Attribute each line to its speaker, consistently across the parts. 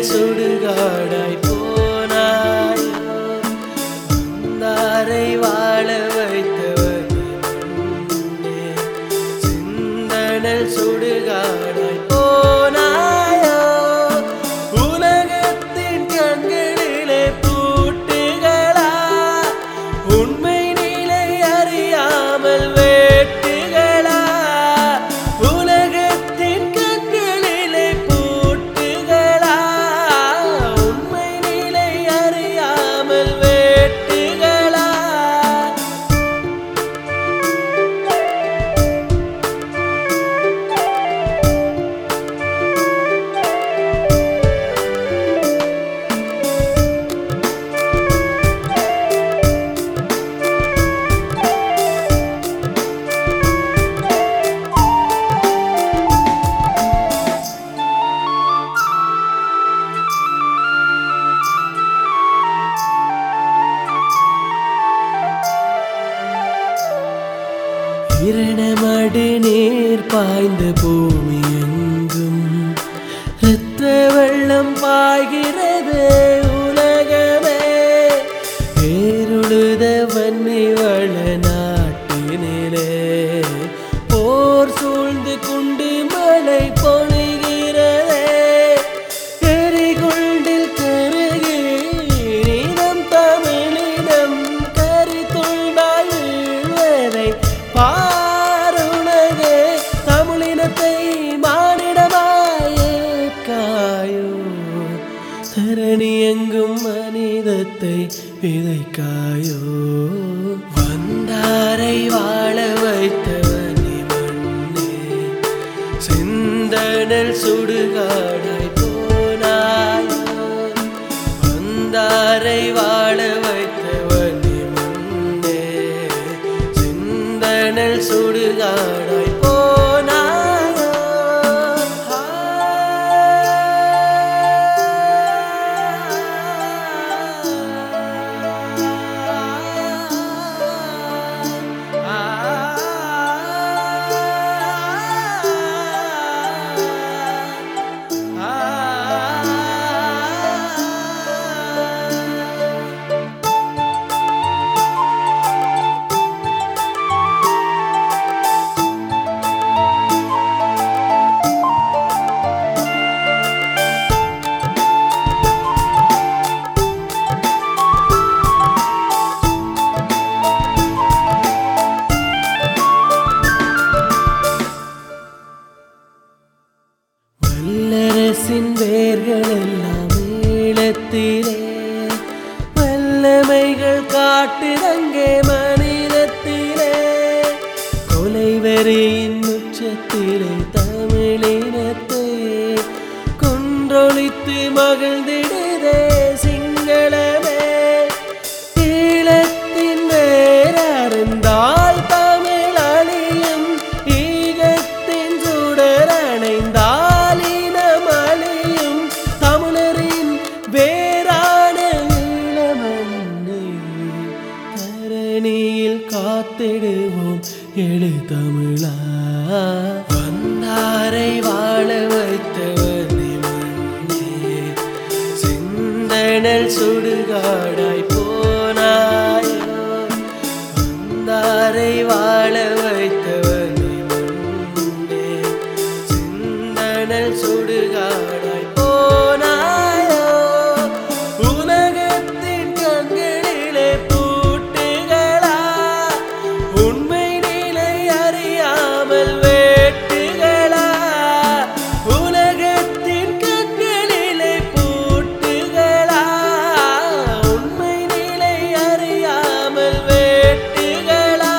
Speaker 1: சுடுகாடாய் போனாய் வந்தாரை வாழ வைத்தவனே மண்ணே சிந்தனல் சுடுகாடாய் போனாயோ உலகத்தின் கண்களிலே பூட்டுகளா உண்மை நிலை அறியாமல் வேட்டுகளா உலகத்தின் கண்களிலே பூட்டுகளா உண்மை நிலை அறியாமல் வேட்டுகளா இரணமடு நீர் பாய்ந்த பூமி எங்கும் இரத்த வெள்ளம் பாய்கிறது உலகமே பேருழுத வன்னி வள நாட்டினிலே போர் சூழ்ந்து குண்டு மழை பொழிகிறதே எரிகுண்டில் கருகி நீதம் தமிழினம் கரி துண்டாய் வீழ்வதை பாருலகே தமிழினத்தை மானிடமாயேற்காயோ தரணி எங்கும் மனிதத்தை விதைக்காயோ வந்தாரை வாழ வைத்தவனி மண்ணே சிந்தனல் சுடுகாடாய் போனாயோ வந்தாரை வாழ வைத்தவனி மண்ணே சிந்தனல் சுடுகாடாய் போனாயோ வல்லரசின் வேர்கள் எல்லாம் ஈழத்திலே வல்லமைகள் காட்டுதங்கே மனிதத்திலே கொலை வெறியின் உச்சத்திலே தமிழினத்தை கொன்றொழித்து மகிழ்ந்திடுதே சிங்களமே ஈழத்தின் வேறறிந்தால் தமிழ் அழியும் ஈகத்தின் சுடர் அணைந்தால் இனம் அழியும் தமிழரின் வேறான ஈழமண்ணை தரணியில் காத்திடுவோம் எழு தமிழா வந்தாரை வாழ வைத்தவனே மண்ணே சிந்தனல் சுடுகாடாய் போனாயோ வந்தாரை வாழ வைத்தவனே மண்ணே சிந்தனல் சுடுகாடாய் போனாயோ உலகத்தின் கண்களிலே பூட்டுகளா உண்மை நிலை அறியாமல் வேட்டுகளா உலகத்தின் கண்களிலே பூட்டுகளா உண்மை நிலை அறியாமல் வேட்டுகளா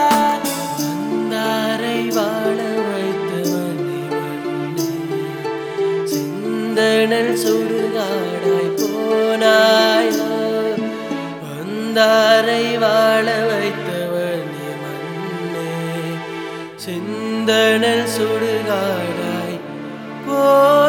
Speaker 1: வந்தாரை வாழ வைத்தவனே மண்ணே சிந்தனல் சுடுகாடாய் போனாயோ வந்தாரை வாழ வைத்தவனே மண்ணே சிந்தனல் சுடுகாடாய் போனாயோ